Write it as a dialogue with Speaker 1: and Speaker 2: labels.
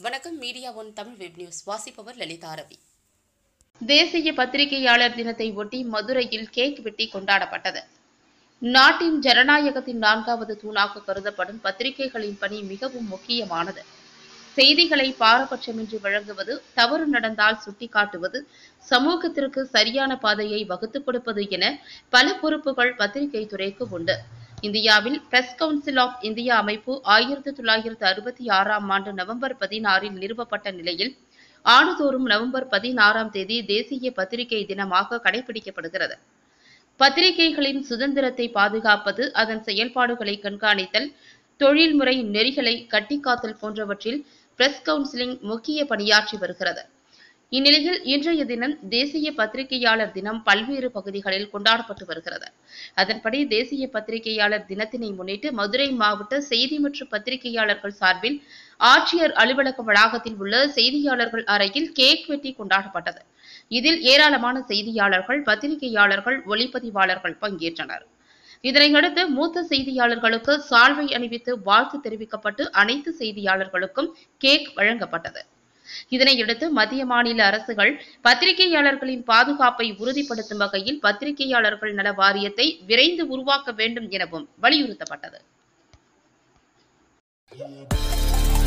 Speaker 1: வணக்கம் media one Tamil web news வாசிப்பவர் லலிதா ரவி
Speaker 2: தேசிய பத்திரிகையாளர் தினத்தை ஒட்டி மதுரையில் கேக் வெட்டி கொண்டாடப்பட்டது நாட்டின் ஜனநாயகத்தின் நான்காவது தூணாக கருதப்படும் பத்திரிகைகளின் பணி மிகவும் முக்கியமானது செய்திகளை பாரபட்சமின்றி வழங்குவது தவறு நடந்தால் சுட்டிக்காட்டுவது சமூகத்திற்கு சரியான பாதையை வகுத்துக் கொடுப்பது என பல பொறுப்புகள் பத்திரிகை துறைக்கு உண்டு இந்தியாவில் பிரஸ் கவுன்சில் ஆஃப் இந்தியா அமைப்பு ஆயிரத்தி தொள்ளாயிரத்து அறுபத்தி ஆறாம் ஆண்டு நவம்பர் பதினாறில் நிறுவப்பட்ட நிலையில் ஆண்டுதோறும் நவம்பர் பதினாறாம் தேதி தேசிய பத்திரிகை தினமாக கடைபிடிக்கப்படுகிறது பத்திரிகைகளின் சுதந்திரத்தை பாதுகாப்பது அதன் செயல்பாடுகளை கண்காணித்தல் தொழில்முறை நெறிகளை கட்டிக்காத்தல் போன்றவற்றில் பிரஸ் கவுன்சிலிங் முக்கிய பணியாற்றி வருகிறது இந்நிலையில் இன்றைய தினம் தேசிய பத்திரிகையாளர் தினம் பல்வேறு பகுதிகளில் கொண்டாடப்பட்டு வருகிறது அதன்படி தேசிய பத்திரிகையாளர் தினத்தினை முன்னிட்டு மதுரை மாவட்ட செய்தி மற்றும் பத்திரிகையாளர்கள் சார்பில் ஆட்சியர் அலுவலக வளாகத்தில் உள்ள செய்தியாளர்கள் அறையில் கேக் வெட்டி கொண்டாடப்பட்டது இதில் ஏராளமான செய்தியாளர்கள் பத்திரிகையாளர்கள் ஒளிப்பதிவாளர்கள் பங்கேற்றனர் இதனையடுத்து மூத்த செய்தியாளர்களுக்கு சால்வை அணிவித்து வாழ்த்து தெரிவிக்கப்பட்டு அனைத்து செய்தியாளர்களுக்கும் கேக் வழங்கப்பட்டது இதனையடுத்து மத்திய மாநில அரசுகள் பத்திரிகையாளர்களின் பாதுகாப்பை உறுதிப்படுத்தும் வகையில் பத்திரிகையாளர்கள் நல வாரியத்தை விரைந்து உருவாக்க வேண்டும் எனவும் வலியுறுத்தப்பட்டது